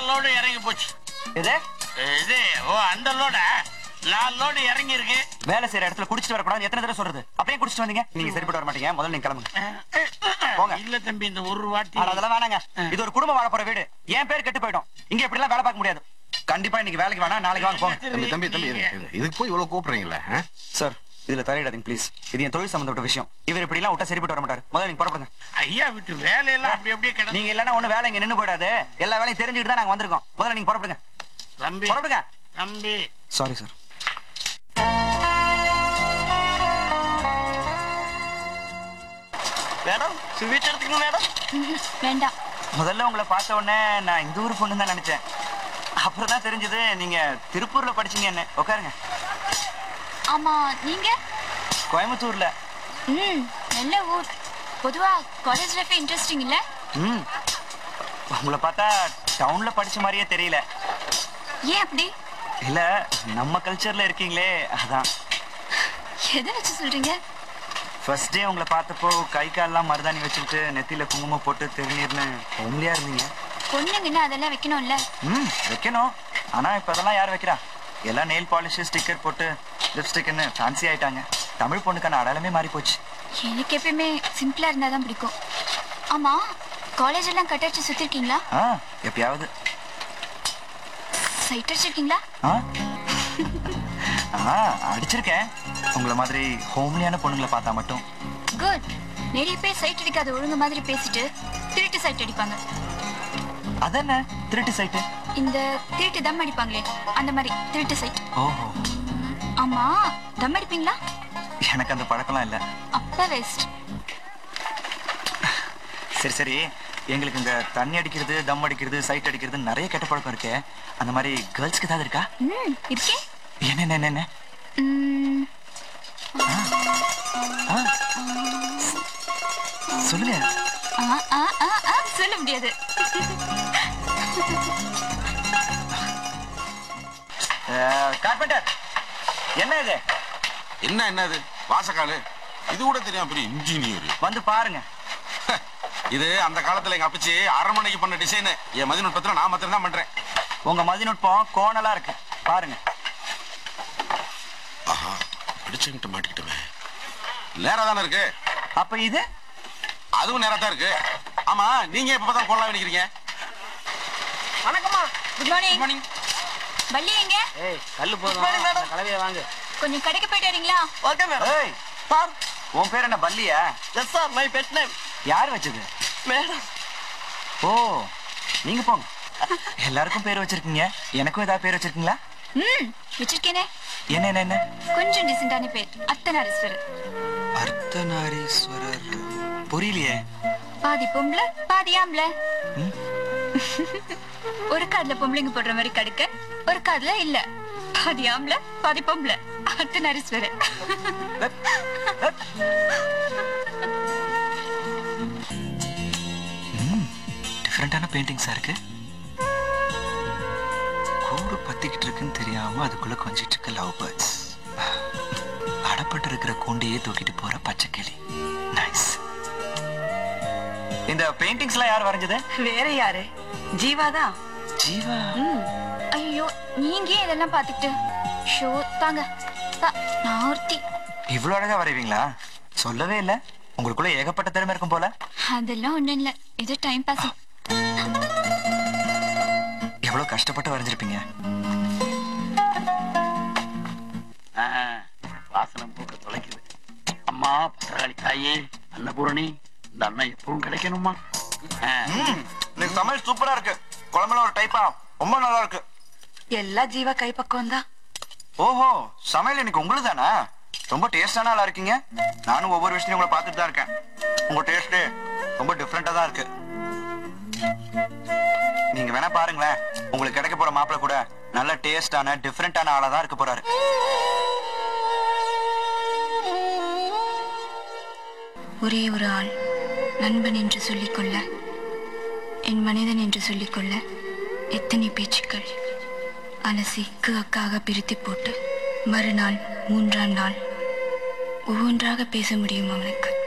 Load இறங்கி போச்சு எது இது ஓ அந்த லோட நாலு லோடு இறங்கி இருக்கு வேலை செய்யற இடத்துல குடிச்சிட்டு வரக்கூடாது எத்தனை தடவை சொல்றது அப்படியே குடிச்சிட்டு வந்தீங்க நீங்க சரிப்பட்டு வர மாட்டீங்க முதல்ல நீங்க கிளம்புங்க போங்க. இல்ல தம்பி இந்த ஒரு வாட்டி ஆனா அதெல்லாம் வேணாங்க இது ஒரு குடும்பம் வாழ போற வீடு என் பேர் கெட்டு போயிடும் இங்க இப்படி எல்லாம் வேலை பார்க்க முடியாது கண்டிப்பா இன்னைக்கு வேலைக்கு வேணா நாளைக்கு வாங்க போங்க தம்பி தம்பி தம்பி இருங்க, இருங்க. இதுக்கு போய் இவ்வளவு கூப்பிடுறீங்களே ஆ? சார் இதுல தலையிடாதீங்க ப்ளீஸ் இது என் தொழில் சம்பந்தப்பட்ட விஷயம் இவர் இப்படி எல்லாம் விட்டா சரிப்பட்டு வர மாட்டாரு முதல்ல நீங்க புறப்படுங்க ஐயா விட்டு வேலையெல்லாம் அப்படி அப்படியே கிடந்து நீங்க இல்லன்னா ஒண்ணு வேலை இங்க நின்னு போயிடாது எல்லா வேலையும் தெரிஞ்சுக்கிட்டு தான் நாங்க வந்திருக்கோம் முதல்ல நீங்க புறப்படுங்க தம்பி புறப்படுங்க தம்பி சாரி சார் மேடம் ஸ்வீட் எடுத்துக்கணும் மேடம் ம்ஹும், வேண்டாம் முதல்ல உங்களை பார்த்த உடனே நான் இந்த ஊர் பொண்ணு தான் நினைச்சேன் அப்புறம் தான் தெரிஞ்சது நீங்க திருப்பூர்ல படிச்சீங்க என்ன உட்காருங்க ஆமா நீங்க கோயம்புத்தூர்ல ம் நல்ல ஊர் பொதுவா காலேஜ் லைஃப் இன்ட்ரெஸ்டிங் இல்ல ம் உங்களை பார்த்தா டவுன்ல படிச்ச மாதிரியே தெரியல ஏன் அப்படி இல்ல நம்ம கல்ச்சர்ல இருக்கீங்களே அதான் எதை வச்சு சொல்றீங்க ஃபர்ஸ்ட் டே உங்களை பார்த்தப்போ கை கால்லாம் மருதாணி வச்சுக்கிட்டு நெத்தியில குங்குமம் போட்டு திருநீர்னு ஹோம்லியா இருந்தீங்க பொண்ணுங்கன்னா அதெல்லாம் வைக்கணும்ல ம் வைக்கணும் ஆனா இப்ப அதெல்லாம் யார் வைக்கிறா எல்லாம் நெயில் பாலிஷ் ஸ்டிக்கர் போட்டு லிப்ஸ்டிக்னு ஃபேன்சி ஆயிட்டாங்க தமிழ் பொண்ணுக்கான அடையாளமே மாறி போச்சு எனக்கு எப்பயுமே சிம்பிளா இருந்தா தான் பிடிக்கும் ஆமா காலேஜ் எல்லாம் கட் அடிச்சு சுத்திருக்கீங்களா ஆ எப்பயாவது சைட் அடிச்சிருக்கீங்களா ஆ ஆ அடிச்சிருக்கேன் உங்களை மாதிரி ஹோம்லியான பொண்ணுங்களை பார்த்தா மட்டும் குட் நிறைய பேர் சைட் அடிக்காத ஒழுங்கு மாதிரி பேசிட்டு திருட்டு சைட் அடிப்பாங்க அதென்ன திருட்டு சைட்டு இந்த திருட்டு தம் அடிப்பாங்களே அந்த மாதிரி திருட்டு சைட் ஓஹோ ஆமா தம் அடிப்பீங்களா எனக்கு அந்த பழக்கம்லாம் இல்லை அப்ப வேஸ்ட் சரி சரி எங்களுக்கு இந்த தண்ணி அடிக்கிறது தம் அடிக்கிறது சைட் அடிக்கிறது நிறைய கெட்ட பழக்கம் இருக்கே அந்த மாதிரி கேர்ள்ஸ்க்கு ஏதாவது இருக்கா ம் இருக்கே என்ன என்ன, என்ன என்ன ம், ஆ சொல்லுங்க ஆ, ஆ, ஆ, ஆ, சொல்ல முடியாது கார்பெண்டர் என்ன இது என்ன என்னது வாசக்காலு இது கூட தெரியாம பெரிய இன்ஜினியர் வந்து பாருங்க இது அந்த காலத்துல எங்க அப்பச்சி அரண்மனைக்கு பண்ண டிசைன் என் மதிநுட்பத்துல நான் மாத்திரம் தான் பண்றேன் உங்க மதிநுட்பம் கோணலா இருக்கு பாருங்க ஆஹா பிடிச்சுக்கிட்டு மாட்டிக்கிட்டுமே நேரா தானே இருக்கு அப்ப இது அதுவும் நேரா தான் இருக்கு ஆமா நீங்க எப்ப பார்த்தா கொள்ளா நிக்கிறீங்க வணக்கம்மா குட் மார்னிங் மார்னிங் வள்ளி எங்க ஏய் கல்லு போதும் கலவையை வாங்க கொஞ்சம் கடைக்கு போயிட்டு வரீங்களா ஓகே மேடம் ஏய் சார் உன் பேர் என்ன பல்லியா yes sir my pet name யார் வச்சது மேடம் ஓ நீங்க போங்க எல்லாருக்கும் பேர் வச்சிருக்கீங்க எனக்கும் ஏதாவது பேர் வச்சிருக்கீங்களா ம் வச்சிருக்கேனே என்ன என்ன என்ன கொஞ்சம் டீசென்டான பேர் அத்தனாரீஸ்வரர் அர்த்தநாரீஸ்வரர் புரியலையே பாதி பொம்பளை பாதி ஆம்பளை ம்? ஒரு காதுல பொம்பளைங்க போடுற மாதிரி கடுக்க ஒரு காதுல இல்ல பாதி ஆம்பளை பாதி பொம்பளை அர்த்தநாரீஸ்வரர் டிஃப்ரெண்டான பெயிண்டிங்ஸா இருக்கு கூடு பத்திக்கிட்டு இருக்குன்னு தெரியாம அதுக்குள்ள கொஞ்சிட்டு இருக்க லவ் பேர்ட்ஸ் அடப்பட்டு இருக்கிற கூண்டையே தூக்கிட்டு போற பச்சைக்கிளி நைஸ் இந்த பெயிண்டிங்ஸ்லாம் யார் வரைஞ்சது வேற யாரு ஜீவாதான் ஜீவா ஐயோ நீங்க ஏன் இதெல்லாம் பாத்துக்கிட்டு ஷோ தாங்க தா, நான் ஒருத்தி இவ்வளவு அழகா வரைவீங்களா சொல்லவே இல்ல உங்களுக்குள்ள ஏகப்பட்ட திறமை இருக்கும் போல அதெல்லாம் ஒண்ணும் இல்ல ஏதோ டைம் பாஸ் எவ்வளவு கஷ்டப்பட்டு வரைஞ்சிருப்பீங்க ஆ, வாசனை மூக்க தொலைக்குது அம்மா பத்திரகாளி தாயே அன்னபூரணி இந்த அண்ணன் எப்பவும் கிடைக்கணுமா ஆ, இன்னைக்கு சமையல் சூப்பரா இருக்கு குழம்புல ஒரு டைப்பா ரொம்ப நல்லா இருக்கு எல்லா ஜீவா கைப்பக்கம் தான் ஓஹோ சமையல் இன்னைக்கு உங்களுக்கு தானா ரொம்ப டேஸ்டான ஆளா இருக்கீங்க நானும் ஒவ்வொரு விஷயத்தையும் உங்களை பார்த்துட்டு தான் இருக்கேன் உங்க டேஸ்ட் ரொம்ப டிஃப்ரெண்டா தான் இருக்கு நீங்க வேணா பாருங்களேன் உங்களுக்கு கிடைக்க போற மாப்பிள கூட நல்ல டேஸ்டான டிஃப்ரெண்டான ஆளா தான் இருக்க போறாரு ஒரே ஒரு ஆள் நண்பன் என்று சொல்லிக்கொள்ள என் மனிதன் என்று சொல்லிக்கொள்ள எத்தனை பேச்சுக்கள் அலசி அக்காக பிரித்து போட்டு மறுநாள் மூன்றாம் நாள் ஒவ்வொன்றாக பேச முடியும் அவனுக்கு